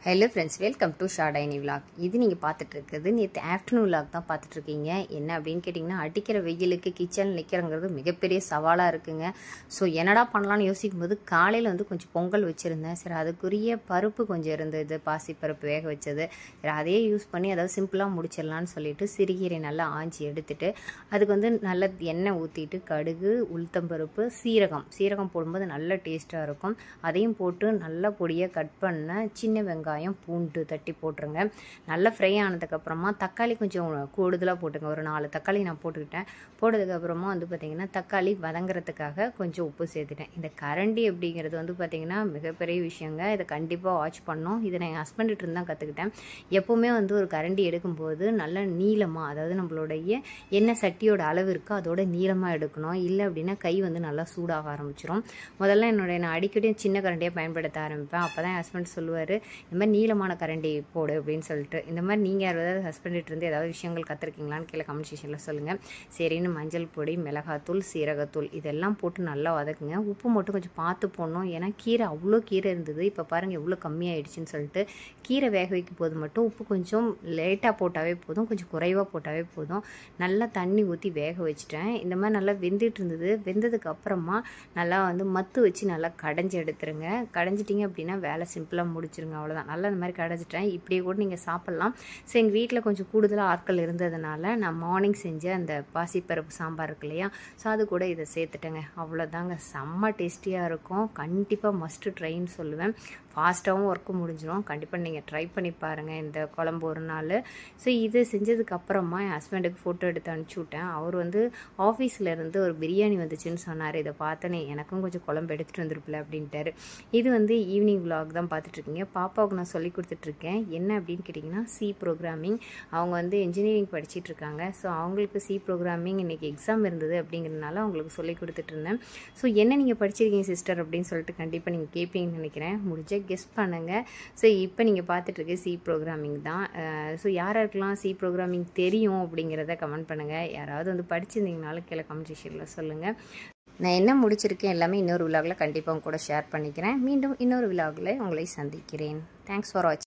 hello friends welcome to ஷாடைனி vlog இது நீங்கள் பார்த்துட்டு இருக்குது நேற்று ஆஃப்டர்நூன் விலாக் தான் பார்த்துட்ருக்கீங்க என்ன அப்படின்னு கேட்டிங்கன்னா அடிக்கிற வெயிலுக்கு கிச்சனில் நிற்கிறங்கிறது மிகப்பெரிய சவாலாக இருக்குங்க ஸோ என்னடா பண்ணலாம்னு யோசிக்கும் போது காலையில் வந்து கொஞ்சம் பொங்கல் வச்சுருந்தேன் சரி அதுக்குரிய பருப்பு கொஞ்சம் இருந்தது பாசி பருப்பு வேக வச்சது சரி அதையே யூஸ் பண்ணி அதாவது சிம்பிளாக முடிச்சிடலான்னு சொல்லிட்டு சிறுகீரை நல்லா ஆஞ்சி எடுத்துட்டு அதுக்கு வந்து நல்ல எண்ணெய் ஊற்றிட்டு கடுகு உளுத்தம்பருப்பு சீரகம் சீரகம் போடும்போது நல்ல டேஸ்ட்டாக இருக்கும் அதையும் போட்டு நல்லா பொடியாக கட் பண்ண சின்ன வெங்காயம் பூண்டு தட்டி போட்டுருங்க நல்லா ஃப்ரை ஆனதுக்கப்புறமா தக்காளி கொஞ்சம் கூடுதலாக போட்டுங்க ஒரு நாலு தக்காளி நான் போட்டுக்கிட்டேன் போட்டதுக்கப்புறமா வந்து பார்த்திங்கன்னா தக்காளி வதங்குறதுக்காக கொஞ்சம் உப்பு சேர்த்துட்டேன் இந்த கரண்டி அப்படிங்கிறது வந்து பார்த்திங்கன்னா மிகப்பெரிய விஷயங்க இதை கண்டிப்பாக வாட்ச் பண்ணோம் இதை நான் என் ஹஸ்பண்ட்கிட்ட இருந்து தான் கற்றுக்கிட்டேன் எப்போவுமே வந்து ஒரு கரண்டி எடுக்கும்போது நல்ல நீளமாக அதாவது நம்மளுடைய என்ன சட்டியோட அளவு இருக்கோ அதோட நீளமாக எடுக்கணும் இல்லை அப்படின்னா கை வந்து நல்லா சூடாக ஆரம்பிச்சிரும் முதல்ல என்னுடைய நான் அடிக்கடி சின்ன கரண்டியாக பயன்படுத்த ஆரம்பிப்பேன் அப்போ தான் என் ஹஸ்பண்ட் சொல்லுவார் இந்த மாதிரி நீளமான கரண்டி போடு அப்படின்னு சொல்லிட்டு இந்த மாதிரி நீங்கள் யாராவது ஹஸ்பண்ட்கிட்ட இருந்து ஏதாவது விஷயங்கள் கற்றுருக்கீங்களான்னு கீழே கமெண்ட் செக்ஷனில் சொல்லுங்கள் சரின்னு மஞ்சள் பொடி மிளகாத்தூள் சீரகத்தூள் இதெல்லாம் போட்டு நல்லா வதக்குங்க உப்பு மட்டும் கொஞ்சம் பார்த்து போடணும் ஏன்னா கீரை அவ்வளோ கீரை இருந்தது இப்போ பாருங்கள் எவ்வளோ கம்மியாயிடுச்சுன்னு சொல்லிட்டு கீரை வேக வைக்கும் போது மட்டும் உப்பு கொஞ்சம் லேட்டாக போட்டாவே போதும் கொஞ்சம் குறைவாக போட்டாவே போதும் நல்லா தண்ணி ஊற்றி வேக வச்சுட்டேன் இந்த மாதிரி நல்லா வெந்துட்டு இருந்தது வெந்ததுக்கு அப்புறமா நல்லா வந்து மத்து வச்சு நல்லா கடைஞ்சி எடுத்துருங்க கடைஞ்சிட்டிங்க அப்படின்னா வேலை சிம்பிளாக முடிச்சிருங்க அவ்வளோதான் நல்லா இந்த மாதிரி கடைஞ்சிட்டேன் இப்படியே கூட நீங்கள் சாப்பிட்லாம் ஸோ எங்கள் வீட்டில் கொஞ்சம் கூடுதலாக ஆட்கள் இருந்ததுனால நான் மார்னிங் செஞ்ச அந்த பாசிப்பருப்பு சாம்பார் இருக்கு இல்லையா ஸோ அது கூட இதை சேர்த்துட்டேங்க அவ்வளோதாங்க செம்ம டேஸ்டியாக இருக்கும் கண்டிப்பாக மஸ்ட்டு ட்ரைன்னு சொல்லுவேன் ஃபாஸ்ட்டாகவும் ஒர்க்கு முடிஞ்சிடும் கண்டிப்பாக நீங்கள் ட்ரை பண்ணி பாருங்கள் இந்த குழம்பு ஒரு நாள் ஸோ இது செஞ்சதுக்கு அப்புறமா என் ஹஸ்பண்டுக்கு ஃபோட்டோ எடுத்து அனுப்பிச்சி விட்டேன் அவர் வந்து ஆஃபீஸில் இருந்து ஒரு பிரியாணி வந்துச்சுன்னு சொன்னார் இதை பார்த்தனே எனக்கும் கொஞ்சம் குழம்பு எடுத்துகிட்டு வந்திருப்பில்ல அப்படின்ட்டாரு இது வந்து ஈவினிங் விலாக் தான் பார்த்துட்ருக்கீங்க பாப்பாவுக்கு நான் சொல்லி கொடுத்துட்ருக்கேன் என்ன அப்படின்னு கேட்டிங்கன்னா சி ப்ரோக்ராமிங் அவங்க வந்து இன்ஜினியரிங் படிச்சிட்டு இருக்காங்க ஸோ அவங்களுக்கு சி ப்ரோக்ராமிங் இன்றைக்கி எக்ஸாம் இருந்தது அப்படிங்கிறதுனால அவங்களுக்கு சொல்லி கொடுத்துட்டு இருந்தேன் ஸோ என்ன நீங்கள் படிச்சிருக்கீங்க சிஸ்டர் அப்படின்னு சொல்லிட்டு கண்டிப்பாக நீங்கள் கேட்பீங்கன்னு நினைக்கிறேன் முடிஞ்ச கெஸ்ட் பண்ணுங்கள் ஸோ இப்போ நீங்கள் பார்த்துட்டு இருக்க சி ப்ரோக்ராமிங் தான் ஸோ யார் யாருக்கெல்லாம் சி ப்ரோக்ராமிங் தெரியும் அப்படிங்கிறத கமெண்ட் பண்ணுங்கள் யாராவது வந்து படிச்சிருந்தீங்கனாலும் கீழே கமெண்ட் செக்ஷனில் சொல்லுங்கள் நான் என்ன முடிச்சிருக்கேன் எல்லாமே இன்னொரு விலாகில் கண்டிப்பாக உங்க கூட ஷேர் பண்ணிக்கிறேன் மீண்டும் இன்னொரு விலாகில் உங்களை சந்திக்கிறேன் தேங்க்ஸ் ஃபார் வாட்சிங்